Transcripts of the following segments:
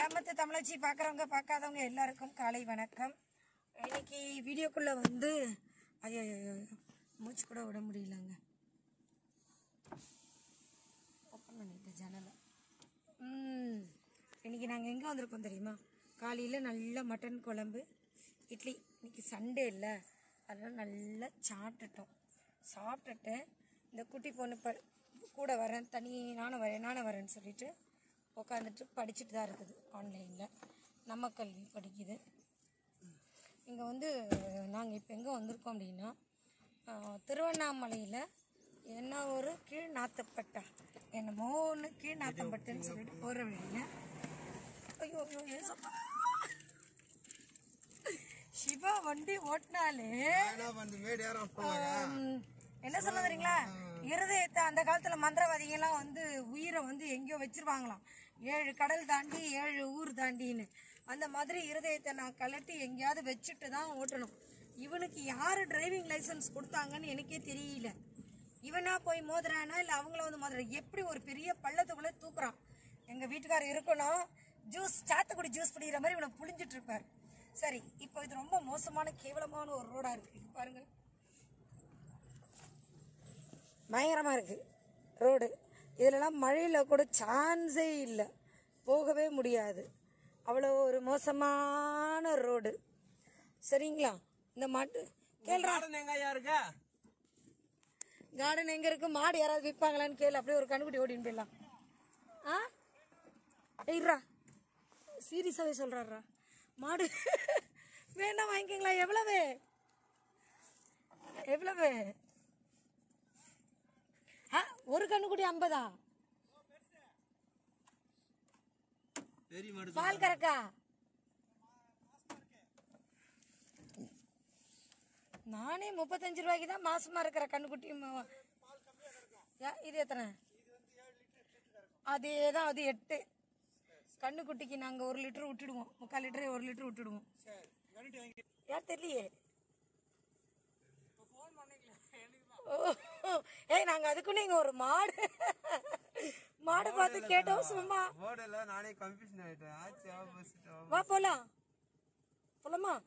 கிராமத்து தமிழச்சி பார்க்குறவங்க பார்க்காதவங்க எல்லாருக்கும் காலை வணக்கம் இன்னைக்கு வீடியோக்குள்ளே வந்து ஐயோ மூச்சு கூட விட முடியலங்க ஓப்பன் பண்ணிட்டு ஜன்னலை ம் இன்னைக்கு நாங்கள் எங்கே வந்திருக்கோம் தெரியுமா காலையில் நல்ல மட்டன் குழம்பு இட்லி இன்னைக்கு சண்டே இல்லை அதனால் நல்லா சாப்பிட்டுட்டோம் சாப்பிட்டுட்டு இந்த குட்டி பொண்ணு ப கூட வரேன் தனி நானும் வரேன் நானும் வரேன்னு சொல்லிட்டு உட்காந்துட்டு படிச்சுட்டு தான் இருக்குது ஆன்லைனில் நம்ம கல்வி படிக்குது இங்கே வந்து நாங்கள் இப்போ எங்கே வந்திருக்கோம் அப்படின்னா ஆஹ், திருவண்ணாமலையில் என்ன ஒரு கீழ் நாத்தப்பட்டா என்னமோ ஒன்று கீழ் நாத்தப்பட்டுன்னு சொல்லிட்டு போகிற வழியில் ஐயோ ஐயோ ஏசப்பா சிவா வண்டி ஓட்டினாலே வந்து மேடு ஏறம் ஆம், என்ன சொல்ல தெரியுங்களா இருதயத்தை அந்த காலத்துல மந்திரவாதிகள்லாம் வந்து உயிரை வந்து எங்கேயோ வச்சிருவாங்களாம் ஏழு கடல் தாண்டி ஏழு ஊர் தாண்டின்னு அந்த மாதிரி இருதயத்தை நான் கலட்டி எங்கேயாவது வச்சுட்டு தான் ஓட்டணும் இவனுக்கு யாரு டிரைவிங் லைசன்ஸ் கொடுத்தாங்கன்னு எனக்கே தெரியல இவனா போய் மோதுறானா இல்லை அவங்கள வந்து மோதுறான் எப்படி ஒரு பெரிய பள்ளத்துக்குள்ளே தூக்குறான் எங்கள் வீட்டுக்காரர் இருக்கணும் ஜூஸ் சாத்துக்குடி ஜூஸ் பிடிக்கிற மாதிரி இவனை புழிஞ்சிட்டு இருப்பார் சரி இப்போ இது ரொம்ப மோசமான கேவலமான ஒரு ரோடாக இருக்குது இது பாருங்க பயங்கரமாக இருக்குது ரோடு இதிலலாம் மழையில் கூட சான்ஸே இல்லை போகவே முடியாது அவ்வளோ ஒரு மோசமான ரோடு சரிங்களா இந்த மாட்டு கேள்றா எங்க ஐயா இருக்கா கார்டன் எங்கே இருக்கு மாடு யாராவது விற்பாங்களான்னு கேளு அப்படியே ஒரு கண்ணுக்குட்டி ஓடின்னு போயிடலாம் ஆ ஐயரா சீரியஸாகவே சொல்கிறாரா மாடு வேணா வாங்கிக்கங்களா எவ்வளவு எவ்வளவு ஆ ஒரு கண்ணுக்குட்டி ஐம்பதா பெரிய மாடு பால் கறக்கா நானே முப்பத்தஞ்சு ரூபாய்க்கு தான் மாசமா இருக்கிற கண்ணுக்குட்டி ம- யா- இது எத்தனை அதே தான் அது எட்டு கண்ணுக்குட்டிக்கு நாங்க ஒரு லிட்டர் விட்டுடுவோம் முக்கால் லிட்டரே ஒரு லிட்டர் விட்டுடுவோம் யார் தெரியலையே ஓ, ஏய் நாங்க அதுக்கு நீங்க ஒரு மாடு மாடு பார்த்து கேட்டோம் சும்மா போர்டுல நானே கன்ஃபியூஷன் ஆயிட்டேன் ஆச்சு ஆப்போசிட் வா போலாம் போலாமா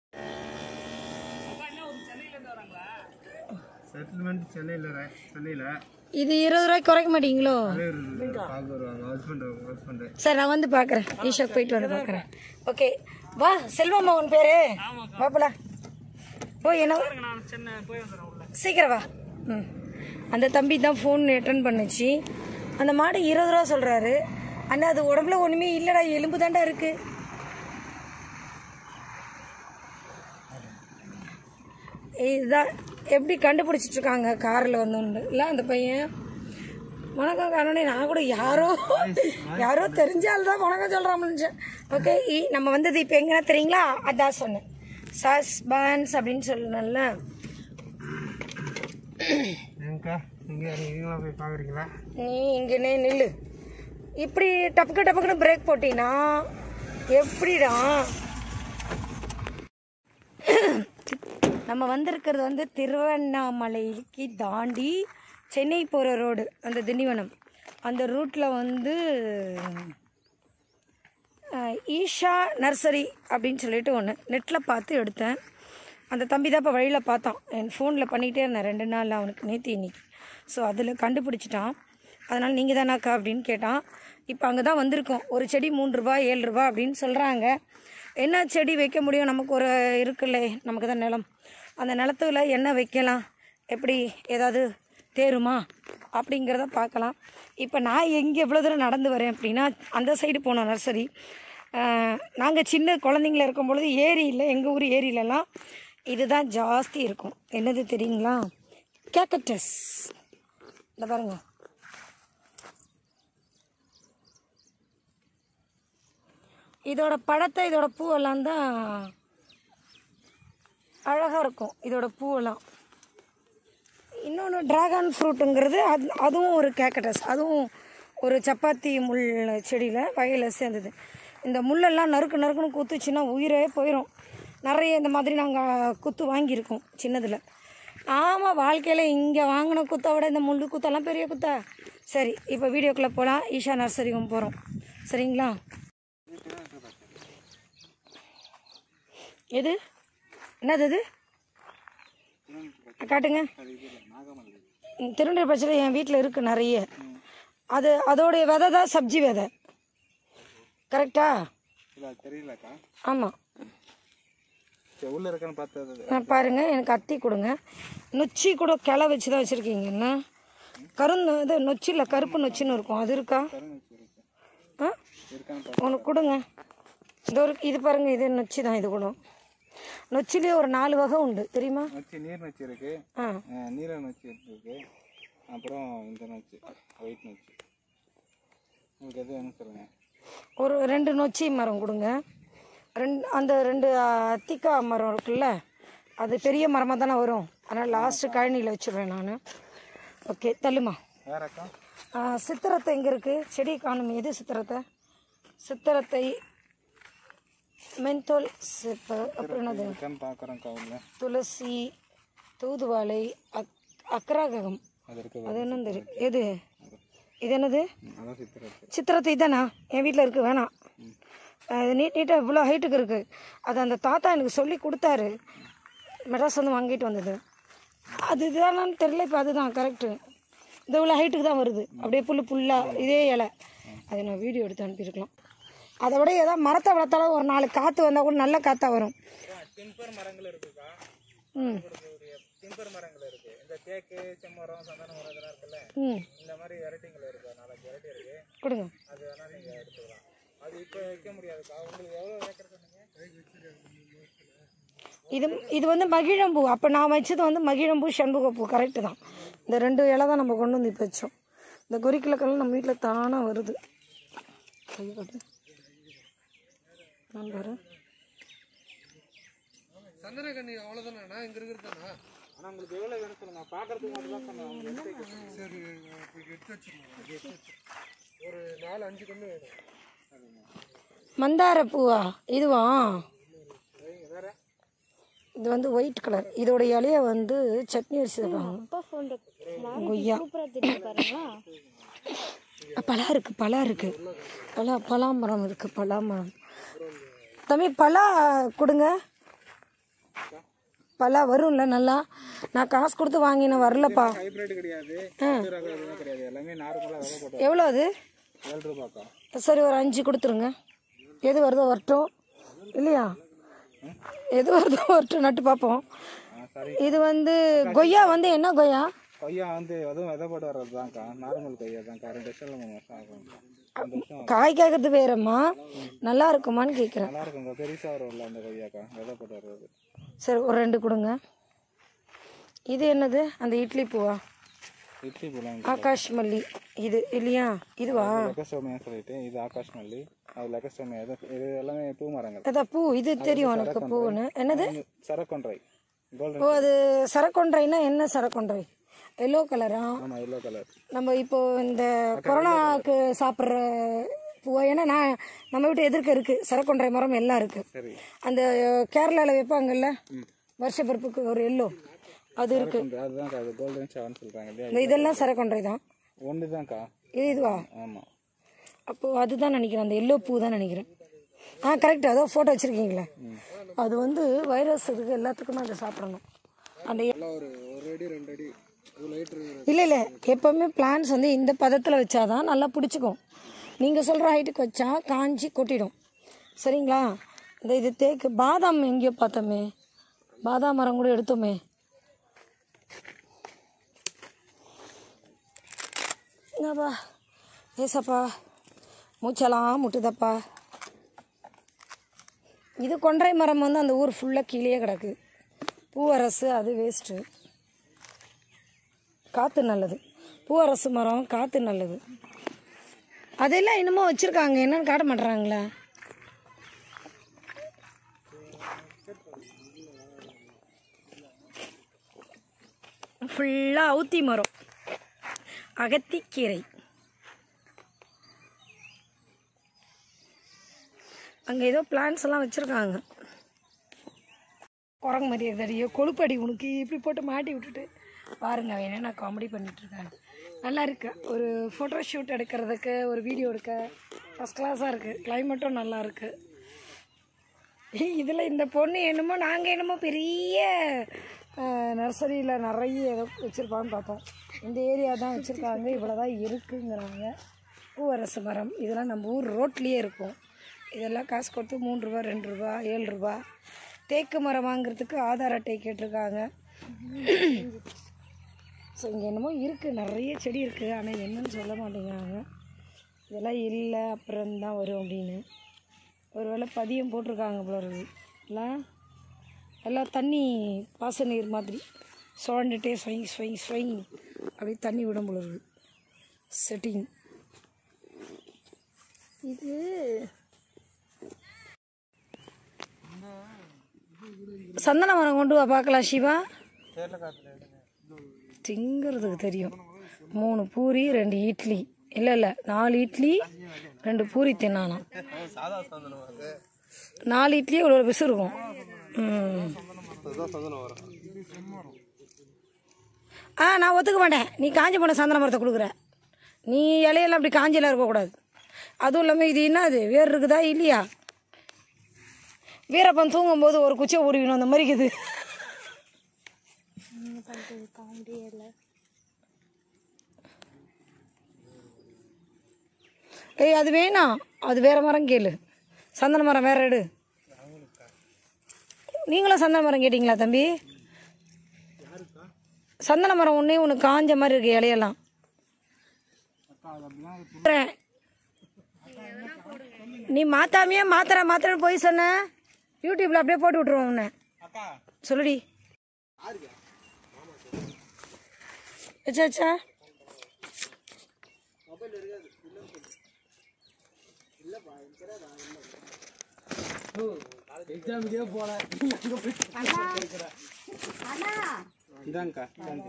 செட்டில்மெண்ட் சென்னையில் சென்னையில் இது இருபது ரூபாய்க்கு குறைக்க மாட்டீங்களோ பார்க்க வருவாங்க ஹஸ்பண்ட் ஹஸ்பண்ட் சரி நான் வந்து பார்க்குறேன் ஈஷா போயிட்டு வந்து பார்க்குறேன் ஓகே வா செல்வம்மா உன் பேரு வா போலாம் போய் என்ன சீக்கிரம் வா ம் அந்த தம்பி தான் ஃபோன் அட்டன் பண்ணுச்சு அந்த மாடு இருபது ரூபா சொல்கிறாரு அண்ணா அது உடம்புல ஒன்றுமே இல்லைடா எலும்பு தாண்டா இருக்கு இதுதான் எப்படி கண்டுபிடிச்சிட்டு இருக்காங்க காரில் வந்தோன்னு இல்லை அந்த பையன் வணக்கம் காரணே நான் கூட யாரோ யாரோ தெரிஞ்சால் தான் வணக்கம் சொல்கிறான் ஓகே நம்ம வந்தது இப்போ எங்கன்னா தெரியுங்களா அதான் சொன்னேன் சாஸ் பான்ஸ் அப்படின்னு சொல்லணும்ல ஏங்கா நீங்கள் நீங்களாம் போய் பார்க்குறீங்களா நீ இங்கனே நில்லு இப்படி டப்புக்கு டப்புக்குன்னு பிரேக் போட்டினா எப்படிடா நம்ம வந்திருக்கிறது வந்து திருவண்ணாமலைக்கு தாண்டி சென்னை போகிற ரோடு அந்த திண்டிவனம் அந்த ரூட்டில் வந்து அஹ், ஈஷா நர்சரி அப்படின்னு சொல்லிட்டு ஒன்று நெட்டில் பார்த்து எடுத்தேன் அந்த தம்பி தான் இப்போ வழியில் பார்த்தான் என் ஃபோனில் பண்ணிகிட்டே இருந்தேன் ரெண்டு நாள் அவனுக்கு நேற்று இன்னைக்கு ஸோ அதில் கண்டுபிடிச்சிட்டான் அதனால் நீங்கள் தானாக்கா அப்படின்னு கேட்டான் இப்போ அங்கே தான் வந்திருக்கோம் ஒரு செடி மூணு ரூபா ஏழு ரூபா அப்படின்னு சொல்கிறாங்க என்ன செடி வைக்க முடியும் நமக்கு ஒரு இருக்குல்ல நமக்கு தான் நிலம் அந்த நிலத்துல என்ன வைக்கலாம் எப்படி ஏதாவது தேருமா அப்படிங்கிறத பார்க்கலாம் இப்போ நான் எங்கே எவ்வளோ தூரம் நடந்து வரேன் அப்படின்னா அந்த சைடு போனோம் நர்சரி நாங்கள் சின்ன குழந்தைங்கள இருக்கும் பொழுது ஏரியில் எங்கள் ஊர் ஏரியிலலாம் இதுதான் ஜாஸ்தி இருக்கும் என்னது தெரியுங்களா கேக்கட்டஸ் இந்த பாருங்க இதோட பழத்தை இதோட பூவெல்லாம் தான் அழகாக இருக்கும் இதோட பூவெல்லாம் இன்னொன்று ட்ராகன் ஃப்ரூட்டுங்கிறது அது அதுவும் ஒரு கேக்கட்டஸ் அதுவும் ஒரு சப்பாத்தி முள் செடியில் வகையில் சேர்ந்தது இந்த முள்ளெல்லாம் நறுக்கு நறுக்குன்னு குத்துச்சுன்னா உயிரே போயிடும் நிறைய இந்த மாதிரி நாங்கள் குத்து வாங்கியிருக்கோம் சின்னதில் ஆமாம் வாழ்க்கையில் இங்கே வாங்கின குத்தை விட இந்த முள்ளு குத்தெல்லாம் பெரிய குத்தா சரி இப்போ வீடியோக்குள்ளே போகலாம் ஈஷா நர்சரிக்கும் போகிறோம் சரிங்களா எது என்னது இது காட்டுங்க ம், திருநெல் பச்சை என் வீட்டில் இருக்குது நிறைய அது அதோடைய விதை தான் சப்ஜி விதை கரெக்டா இல்லை தெரியலக்கா ஆமாம் சரி உள்ள இருக்கான்னு பார்த்தது நான் பாருங்க எனக்கு அத்தி கொடுங்க நொச்சி கூட கிளை வச்சு தான் வச்சுருக்கீங்கன்னா கருந்து இது நொச்சியில் கருப்பு நொச்சின்னு இருக்கும் அது இருக்கா ஆ இருக்கான்னு உனக்கு கொடுங்க இது ஒரு இது பாருங்க இது நொச்சி தான் இது கூட நொச்சிலே ஒரு நாலு வகை உண்டு தெரியுமா நொச்சி நீர் நொச்சி இருக்கு ஆ அஹ் நீல நொச்சி இருக்கு அப்புறம் இந்த நொச்சி ஒயிட் நொச்சி உங்களுக்கு எது வேணும் சொல்லுங்க ஒரு ரெண்டு நொச்சி மரம் கொடுங்க ரெண்டு அந்த ரெண்டு அத்திக்கா மரம் இருக்குல்ல அது பெரிய மரமாக தானே வரும் அதனால் லாஸ்ட்டு கழனியில் வச்சுருவேன் நான் ஓகே தள்ளுமா வேறக்கா ஆ, சித்திரத்தை எங்கே இருக்குது செடி காணும் எது சித்திரத்தை சித்திரத்தை மென்தோல் சிப்ப அப்புறம் என்னது இருக்கான்னு பார்க்குறேன்க்கா உள்ள துளசி தூதுவாழை அக் அக்ராககம் அது இருக்கு அது என்னன்னு தெரியும் எது இது என்னது ம், அதான் சித்திரத்து சித்திரத்தை தானா என் வீட்டில் இருக்குது வேணாம் அது நீட் நீட்டாக இவ்வளோ ஹைட்டுக்கு இருக்குது அது அந்த தாத்தா எனக்கு சொல்லி கொடுத்தாரு மெட்ராஸ் வந்து வாங்கிட்டு வந்தது அது இதுதானான்னு தெரியல இப்போ அதுதான் கரெக்டு இந்த இவ்வளோ ஹைட்டுக்கு தான் வருது அப்படியே புல்லு புல்லாக இதே இலை அதை நான் வீடியோ எடுத்து அனுப்பியிருக்கலாம் அதை விட ஏதாவது மரத்தை வளர்த்தாலும் ஒரு நாலு காற்று வந்தால் கூட நல்ல காற்றா வரும் டிம்பர் மரங்கள் இருக்குக்கா ம் டிம்பர் மரங்கள் இருக்கு இந்த தேக்கு செம்மரம் சந்தன மரம் இதெல்லாம் இருக்குல்ல ம் இந்த மாதிரி வெரைட்டிங்கள் இருக்கு நாலஞ்சு வெரைட்டி இருக்கு கொடுங்க அது வேணா நீங்க எடுத்துக்கலாம் அது இப்போ வைக்க முடியாதுக்கா உங்களுக்கு எவ்வளோ ஏக்கர் சொன்னீங்க இது இது வந்து மகிழம்பூ அப்போ நான் வச்சது வந்து மகிழம்பூ செண்பகப்பூ கரெக்டு தான் இந்த ரெண்டு இலை தான் நம்ம கொண்டு வந்து இப்போ வச்சோம் இந்த கொரிக்கிழக்கெல்லாம் நம்ம வீட்டில் தானாக வருது கை காட்டு. நான் பாரு சந்தனக்கண்ணி அவ்வளோதானா இங்கே இருக்கிறது தானா ஆனால் உங்களுக்கு எவ்வளோ வேணும் சொல்லுங்க பார்க்கறதுக்கு மட்டும் தான் சொன்னேன் சரி எடுத்து வச்சுருங்க ஒரு நாலு அஞ்சு கண்ணு வேணும் மந்தார பூவா இதுவா வேற இது வந்து ஒயிட் கலர் இதோட இலைய வந்து சட்னி அரிசி தருவாங்க கொய்யா பலா இருக்கு பலா இருக்கு பலா பலா மரம் இருக்கு பலா மரம் தம்பி பலா கொடுங்க பலா வரும்ல நல்லா நான் காசு கொடுத்து வாங்கினேன் வரலப்பா ஹைப்ரிட் கிடையாது ஆ. இது ரகம் எதுவும் கிடையாது எல்லாமே நார்மலாக விதை போட்டு எவ்வளோ அது ஏழு ரூபாக்கா சரி ஒரு அஞ்சு கொடுத்துருங்க எது வருதோ வரட்டும் இல்லையா எது வருதோ வரட்டும் நட்டு பார்ப்போம் ஆ சரி இது வந்து கொய்யா வந்து என்ன கொய்யா கொய்யா வந்து அதுவும் விதை போட்டு வர்றது தான்க்கா நார்மல் கொய்யா தான்க்கா ரெண்டு வருஷம் இல்லை மூணு வருஷம் ஆகும் ரெண்டு வருஷம் காய் காய்க்கிறது வேறம்மா நல்லா இருக்குமான்னு கேட்குறேன் நல்லா இருக்குங்க பெருசாக வரும்ல அந்த கொய்யாக்கா விதை போட்டு வர்றது சரி ஒரு ரெண்டு கொடுங்க இது என்னது அந்த இட்லி பூவா இட்லி போலாம் ஆகாஷ் மல்லி இது இல்லையா இதுவா லெக்கஸ்டோமியா சொல்லிட்டு இது ஆகாஷ் மல்லி அது லெக்கஸ்டோமியா இது இது எல்லாமே பூ மரங்கள் அதான் பூ இது தெரியும் எனக்கு பூன்னு என்னது இது சரக்கொன்றை கோல்டன் ஓ அது சரக்கொன்றைனா என்ன சரக்கொன்றை எல்லோ கலரா ஆமாம் எல்லோ கலர் நம்ம இப்போ இந்த கொரோனாக்கு சாப்பிட்ற பூவா ஏன்னா நான் நம்ம வீட்டு எதிர்க்க இருக்கு சரக்கொன்றை மரம் எல்லாம் இருக்கு சரி அந்த கேரளாவில் வைப்பாங்கல்ல வருஷப்பிறப்புக்கு ஒரு எல்லோ அது இருக்கு சரக்கொன்றை அதுதான்க்கா அது கோல்டன் செவன் சொல்கிறாங்க இல்லையா இந்த இதெல்லாம் சரக்கொன்றை தான் ஒன்று தான்க்கா இது இதுவா ஆமாம் அப்போ அதுதான் நினைக்கிறேன் அந்த எல்லோ பூ தான் நினைக்கிறேன் ஆ கரெக்ட் அதோ ஃபோட்டோ வச்சுருக்கீங்களே அது வந்து வைரஸ் இருக்கு எல்லாத்துக்குமே அதை சாப்பிடணும் அந்த ஒரு ஒரு அடி ரெண்டு அடி லைட்ரு இல்லை இல்லை எப்போவுமே பிளான்ஸ் வந்து இந்த பதத்தில் வச்சாதான் நல்லா பிடிச்சிக்கும் நீங்கள் சொல்கிற ஹைட்டுக்கு வச்சா காஞ்சி கொட்டிடும் சரிங்களா இந்த இது தேக்கு பாதாம் எங்கேயோ பார்த்தோமே பாதாம் மரம் கூட எடுத்தோமே என்னப்பா ஏசப்பா மூச்செல்லாம் முட்டுதப்பா இது கொன்றை மரம் வந்து அந்த ஊர் ஃபுல்லாக கீழேயே கிடக்கு பூவரசு அது வேஸ்ட்டு காற்று நல்லது பூவரசு மரம் காற்று நல்லது அதெல்லாம் இன்னமும் வச்சுருக்காங்க என்னன்னு காட்ட மாட்டுறாங்களா ஃபுல்லாக அவுத்தி மரம் அகத்திக்கீரை அங்கே ஏதோ பிளான்ஸ் எல்லாம் வச்சுருக்காங்க குரங்கு மாதிரி இருக்குதடியோ கொழுப்படி உனக்கு இப்படி போட்டு மாட்டி விட்டுட்டு பாருங்க அவன் என்னென்ன காமெடி பண்ணிட்டு இருக்காங்க நல்லா இருக்கு ஒரு ஃபோட்டோ ஷூட் எடுக்கிறதுக்கு ஒரு வீடியோ எடுக்க ஃபஸ்ட் கிளாஸாக இருக்குது கிளைமேட்டும் நல்லா இருக்கு இதில் இந்த பொண்ணு என்னமோ நாங்கள் என்னமோ பெரிய நர்சரியில் நிறைய ஏதோ வச்சுருப்பான்னு பார்த்தோம் இந்த ஏரியா தான் வச்சுருக்காங்க இவ்வளோ தான் இருக்குங்கிறாங்க பூவரசு மரம் இதெல்லாம் நம்ம ஊர் ரோட்லேயே இருக்கும் இதெல்லாம் காசு கொடுத்து மூணு ரூபா ரெண்டு ரூபா ஏழு ரூபா தேக்கு மரம் வாங்குறதுக்கு ஆதார் அட்டை கேட்டிருக்காங்க ஸோ இங்கே என்னமோ இருக்குது நிறைய செடி இருக்குது ஆனால் என்னன்னு சொல்ல மாட்டேங்கிறாங்க இதெல்லாம் இல்லை அப்புறம் தான் வரும் அப்படின்னு ஒருவேளை பதியம் போட்டிருக்காங்க போல இருக்குது இல்லை எல்லாம் தண்ணி பாச நீர் மாதிரி சுழண்டுட்டே ஸ்வைங் ஸ்வைங் ஸ்வைங் அப்படியே தண்ணி விடும் போல இருக்குது செட்டிங் இது சந்தன மரம் கொண்டு வா பார்க்கலாம் சிவா திங்கிறதுக்கு தெரியும் மூணு பூரி ரெண்டு இட்லி இல்லை இல்லை நாலு இட்லி ரெண்டு பூரி தின்னானாம் நாலு இட்லி இவ்வளோ பிசு இருக்கும் ம். ஆ நான் ஒத்துக்க மாட்டேன் நீ காஞ்சி போன சந்தன மரத்தை கொடுக்குற நீ இலையெல்லாம் அப்படி காஞ்செல்லாம் இருக்கக்கூடாது அதுவும் இல்லாமல் இது என்ன அது வேர் இருக்குதா இல்லையா வீரப்பன் தூங்கும்போது ஒரு குச்சியை ஓடிக்கணும் அந்த மாதிரி இருக்குது ஏய் அது வேணாம் அது வேற மரம் கேளு சந்தன மரம் வேற எடு நீங்களும் சந்தன மரம் கேட்டிங்களா தம்பி சந்தன மரம் ஒன்றே ஒன்று காஞ்ச மாதிரி இருக்கு இலையெல்லாம் சொல்றேன். நீ மாத்தாமையே மாத்திர மாத்திரன்னு போய் சொன்ன யூடியூப்ல அப்படியே போட்டு விட்டுருவோம் உன்னை சொல்லுடி அச்சா அச்சா எக்ஸாமுக்கே போல இதாங்கக்கா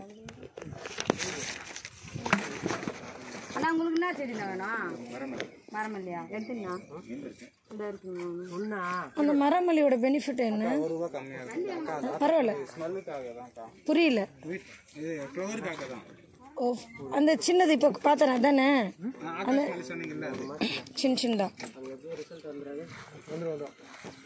அண்ணா உங்களுக்கு என்ன செடிண்ணா வேணும் மரம் இல்லையா எடுத்துங்கண்ணா இந்த இருக்குங்க ஒண்ணா அந்த மரமல்லியோட பெனிஃபிட் என்ன ஒரு ரூபா கம்மியா இருக்கு அக்கா அது பரவாயில்ல ஸ்மெல்லுக்காக தான்க்கா புரியல வீட் இது ஃப்ளவருக்காக தான் ஓ அந்த சின்னது இப்போ பார்த்தேன் அதானே ஆகாஷ் மல்லி சொன்னீங்கல்ல அது சின்ன சின்னதா வந்துடும் வந்துடும்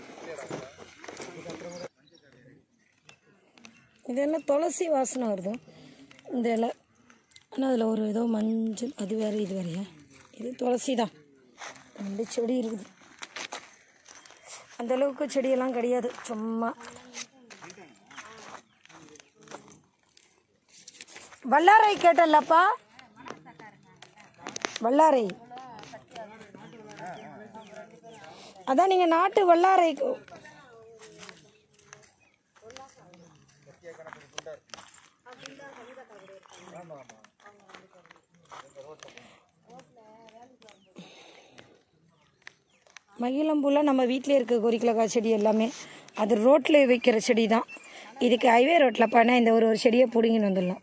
இது என்ன துளசி வாசனை வருது இந்த இலை ஆனால் அதில் ஒரு ஏதோ மஞ்சள் அது வேறு இது வேறையா இது துளசி தான் ரெண்டு செடி இருக்குது அந்த அளவுக்கு செடியெல்லாம் கிடையாது சும்மா வல்லாரை கேட்டல்லப்பா வல்லாரை அதான் நீங்கள் நாட்டு வல்லாரை மகிழம்பூலாம் நம்ம வீட்டிலே இருக்க கொரிக்கலக்காய் செடி எல்லாமே அது ரோட்டில் வைக்கிற செடி தான் இதுக்கு ஹைவே ரோட்டில் பண்ணால் இந்த ஒரு ஒரு செடியை பிடிங்கின்னு வந்துடலாம்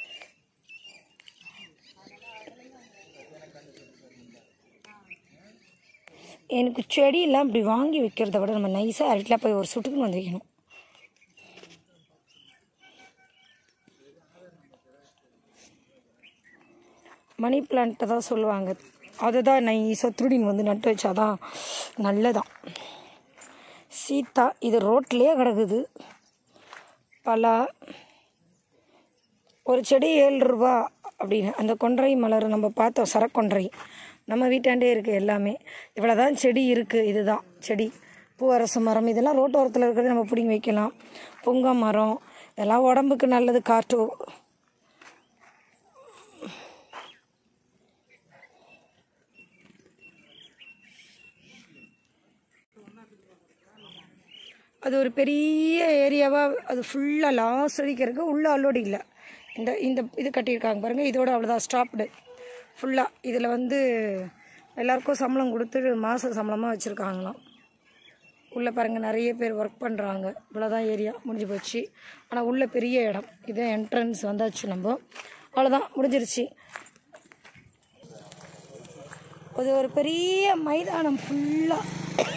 எனக்கு செடியெல்லாம் இப்படி வாங்கி வைக்கிறத விட நம்ம நைஸாக அரட்டில் போய் ஒரு சுட்டுக்குன்னு வந்து வைக்கணும் மணி பிளான்ட்டை தான் சொல்லுவாங்க அதை தான் நைஸாக திருடின்னு வந்து நட்டு வச்சாதான் நல்லதான் சீத்தா இது ரோட்லேயே கிடக்குது பலா ஒரு செடி ஏழு ரூபா அப்படின்னு அந்த கொன்றை மலர் நம்ம பார்த்தோம் சரக்கொன்றை நம்ம வீட்டாண்டே இருக்குது எல்லாமே இவ்வளோ தான் செடி இருக்குது இதுதான் செடி பூவரசு மரம் இதெல்லாம் ரோட்டோரத்தில் இருக்கிறது நம்ம பிடிங்கி வைக்கலாம் புங்க மரம் இதெல்லாம் உடம்புக்கு நல்லது காற்று அது ஒரு பெரிய ஏரியாவாக அது ஃபுல்லாக லாஸ்ட் வரைக்கும் இருக்குது உள்ளே அலோடு இல்லை இந்த இந்த இது கட்டியிருக்காங்க பாருங்கள் இதோட அவ்வளோதான் ஸ்டாப்டு ஃபுல்லாக இதில் வந்து எல்லாருக்கும் சம்பளம் கொடுத்து மாத சம்பளமாக வச்சுருக்காங்களாம் உள்ளே பாருங்கள் நிறைய பேர் ஒர்க் பண்ணுறாங்க இவ்வளோதான் ஏரியா முடிஞ்சு போச்சு ஆனால் உள்ள பெரிய இடம் இது என்ட்ரன்ஸ் வந்தாச்சு நம்ம அவ்வளோதான் முடிஞ்சிருச்சு அது ஒரு பெரிய மைதானம் ஃபுல்லாக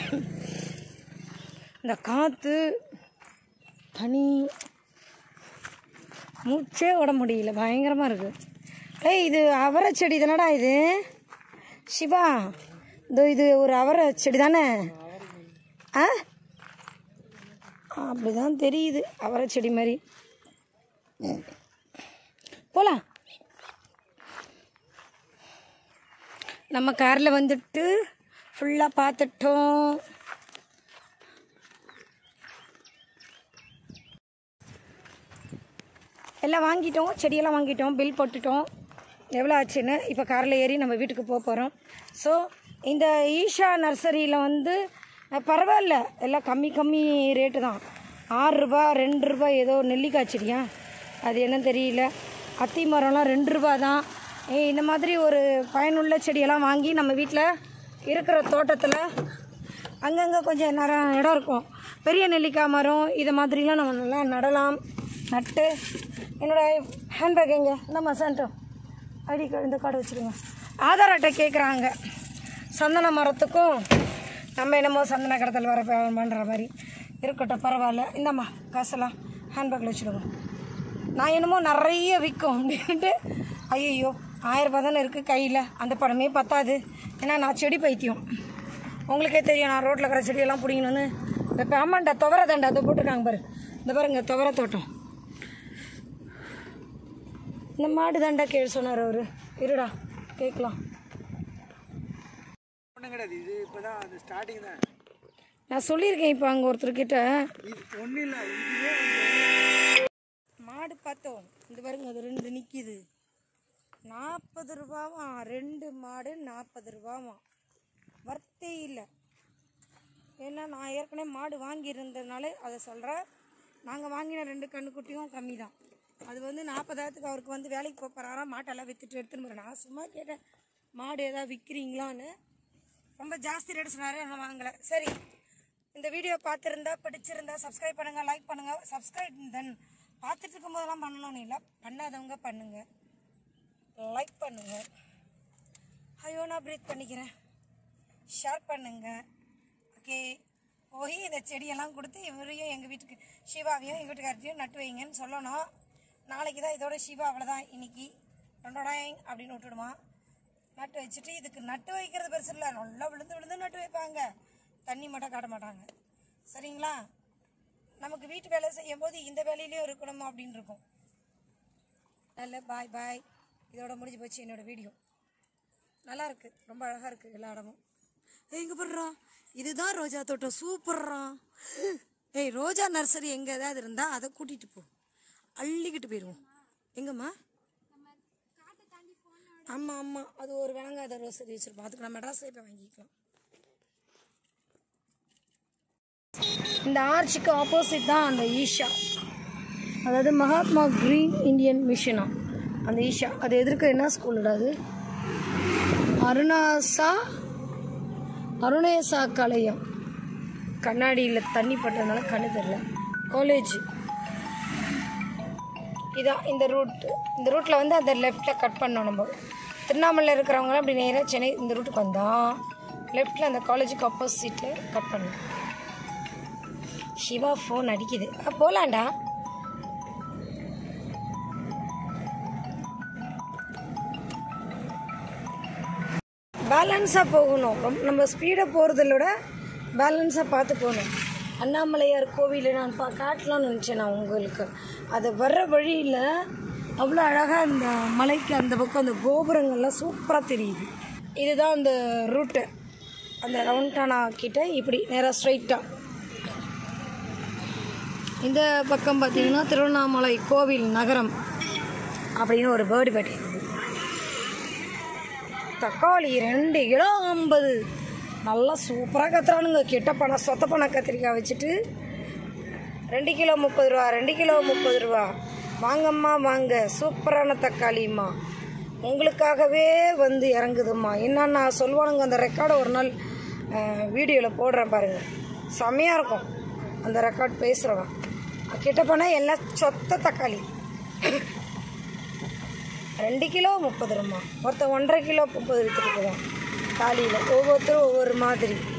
இந்த காற்று பனி மூச்சே விட முடியல பயங்கரமாக இருக்குது ஏய் இது அவரை செடி தானடா இது சிவா இதோ இது ஒரு அவரை செடி தானே ஆ அப்படி தான் தெரியுது அவரை செடி மாதிரி போகலாம் நம்ம காரில் வந்துட்டு ஃபுல்லாக பார்த்துட்டோம் எல்லாம் வாங்கிட்டோம் செடியெல்லாம் வாங்கிட்டோம் பில் போட்டுட்டோம் எவ்வளோ ஆச்சுன்னு இப்போ காரில் ஏறி நம்ம வீட்டுக்கு போக போகிறோம் ஸோ இந்த ஈஷா நர்சரியில் வந்து அஹ், பரவாயில்ல எல்லாம் கம்மி கம்மி ரேட்டு தான் ஆறு ரூபா ரெண்டு ரூபா ஏதோ நெல்லிக்காய் செடியா அது என்னன்னு தெரியல அத்தி மரம்லாம் ரெண்டு ரூபா தான் ஏய், இந்த மாதிரி ஒரு பயனுள்ள செடியெல்லாம் வாங்கி நம்ம வீட்டில் இருக்கிற தோட்டத்தில் அங்கங்கே கொஞ்சம் நேரம் இடம் இருக்கும் பெரிய நெல்லிக்காய் மரம் இதை மாதிரிலாம் நம்ம நல்லா நடலாம் நட்டு என்னோட ஹேண்ட்பேக் எங்கே இந்த மசான்ட்டோம் ஐடி கார்டு இந்த கார்டு வச்சுருங்க ஆதார் அட்டை கேட்குறாங்க சந்தன மரத்துக்கும் நம்ம என்னமோ சந்தன கடத்தல் வர பண்ணுற மாதிரி இருக்கட்டும் பரவாயில்ல இந்தம்மா காசெல்லாம் ஹேண்ட்பேக்கில் வச்சுடுங்க நான் என்னமோ நிறைய விற்கும் அப்படின்ட்டு ஐயோ ஆயிரம் ரூபாய் தானே இருக்குது கையில் அந்த படமே பத்தாது ஏன்னா நான் செடி பைத்தியம் உங்களுக்கே தெரியும் நான் ரோட்டில் இருக்கிற செடியெல்லாம் பிடிக்கணும்னு இப்போ ஆமாண்டா துவர தண்டை அதை போட்டிருக்காங்க பாரு இந்த பாருங்க துவர தோட்டம் இந்த மாடு தாண்டா கேள் சொன்னார் அவர் இருடா கேட்கலாம் ஒன்றும் கிடையாது இது இப்போ தான் அது ஸ்டார்டிங் தான் நான் சொல்லியிருக்கேன் இப்போ அங்கே ஒருத்தர்கிட்ட இது ஒன்றும் இல்லை இதுவே மாடு பார்த்தோம் இந்த பாருங்க அது ரெண்டு நிற்கிது நாற்பது ரூபாவா ரெண்டு மாடு நாற்பது ரூபாவா வர்த்தே இல்லை ஏன்னா நான் ஏற்கனவே மாடு வாங்கியிருந்ததுனால அதை சொல்கிறேன் நாங்கள் வாங்கின ரெண்டு கண்ணுக்குட்டியும் கம்மி தான் அது வந்து நாற்பதாயிரத்துக்கு அவருக்கு வந்து வேலைக்கு போக போகிறாராம் மாட்டெல்லாம் விற்றுட்டு எடுத்துன்னு போகிறேன் நான் சும்மா கேட்டேன் மாடு ஏதாவது விற்கிறீங்களான்னு ரொம்ப ஜாஸ்தி ரேட் சொன்னார் நான் வாங்கலை சரி இந்த வீடியோ பார்த்துருந்தா பிடிச்சிருந்தா சப்ஸ்கிரைப் பண்ணுங்கள் லைக் பண்ணுங்கள் சப்ஸ்கிரைப் தென் பார்த்துட்டு இருக்கும்போதெல்லாம் பண்ணணும்னு இல்லை பண்ணாதவங்க பண்ணுங்கள் லைக் பண்ணுங்கள் ஐயோ நான் ப்ரீத் பண்ணிக்கிறேன் ஷேர் பண்ணுங்க ஓகே போய் இந்த செடியெல்லாம் கொடுத்து இவரையும் எங்கள் வீட்டுக்கு சிவாவையும் எங்கள் வீட்டுக்காரத்தையும் நட்டு வைங்கன்னு சொல்லணும் நாளைக்கு தான் இதோட சிவா அவ்வளோதான் இன்னைக்கு ரெண்டோடாய் அப்படின்னு விட்டுடுமா நட்டு வச்சுட்டு இதுக்கு நட்டு வைக்கிறது பெருசு இல்லை நல்லா விழுந்து விழுந்து நட்டு வைப்பாங்க தண்ணி மட்டும் காட்ட மாட்டாங்க சரிங்களா நமக்கு வீட்டு வேலை செய்யும் போது இந்த வேலையிலையும் இருக்கணும் அப்படின்னு இருக்கும் நல்ல பாய் பாய் இதோட முடிஞ்சு போச்சு என்னோட வீடியோ நல்லா இருக்கு ரொம்ப அழகா இருக்கு எல்லா இடமும் ஏய், இங்க பாடுறா இதுதான் ரோஜா தோட்டம் சூப்பர்ரா ஏய் ரோஜா நர்சரி எங்க ஏதாவது இருந்தா அதை கூட்டிட்டு போ அள்ளிக்கிட்டு போயிடுவோம் எங்கம்மா ஆமா ஆமா அது ஒரு விளங்காத ரோசரி வச்சிருப்போம் அதுக்கு நம்ம மெட்ராஸ்ல போய் வாங்கிக்கலாம் இந்த ஆர்ச்சுக்கு ஆப்போசிட் தான் அந்த ஈஷா அதாவது மகாத்மா கிரீன் இந்தியன் மிஷனா அந்த ஈஷா அது எதிர்க்க என்ன ஸ்கூலுடா அது அருணாசா அருணேசா கலையம் கண்ணாடியில் தண்ணி பட்டதுனால கண்ணு தெரியல காலேஜ் இதான் இந்த ரூட் இந்த ரூட்டில் வந்து அந்த லெஃப்ட்டில் கட் பண்ணோம் நம்ம திருவண்ணாமலையில் இருக்கிறவங்களாம் அப்படி நேராக சென்னை இந்த ரூட்டுக்கு வந்தோம் லெஃப்ட்டில் அந்த காலேஜுக்கு ஆப்போசிட்டில் கட் பண்ணோம் சிவா ஃபோன் அடிக்குது ஆ போகலாண்டா பேலன்ஸாக போகணும் ரொம்ப நம்ம ஸ்பீடாக போகிறத விட பேலன்ஸாக பார்த்து போகணும் அண்ணாமலையார் கோவில் நான் பா காட்டலாம்னு நினச்சேன் நான் உங்களுக்கு அது வர்ற வழியில் அவ்வளோ அழகாக அந்த மலைக்கு அந்த பக்கம் அந்த கோபுரங்கள்லாம் சூப்பராக தெரியுது இதுதான் அந்த ரூட்டு அந்த ரவுண்டானா கிட்ட இப்படி நேராக ஸ்ட்ரைட்டாக இந்த பக்கம் பார்த்தீங்கன்னா திருவண்ணாமலை கோவில் நகரம் அப்படின்னு ஒரு பேர்டு பேட்டி தக்காளி ரெண்டு கிலோ ஐம்பது நல்லா சூப்பராக கத்துறானுங்க கெட்ட பணம் சொத்த பணம் கத்திரிக்காய் வச்சுட்டு ரெண்டு கிலோ முப்பது ரூபா ரெண்டு கிலோ முப்பது ரூபா வாங்கம்மா வாங்க சூப்பரான தக்காளிம்மா உங்களுக்காகவே வந்து இறங்குதும்மா என்னன்னா சொல்லுவானுங்க அந்த ரெக்கார்டை ஒரு நாள் வீடியோவில் போடுறேன் பாருங்கள் செம்மையாக இருக்கும் அந்த ரெக்கார்ட் பேசுகிறவன் கிட்ட போனால் எல்லாம் சொத்த தக்காளி ரெண்டு கிலோ முப்பது ரூபா ஒருத்தன் ஒன்றரை கிலோ முப்பது விற்றுட்டு போவான் காலியில் ஒவ்வொருத்தரும் ஒவ்வொரு மாதிரி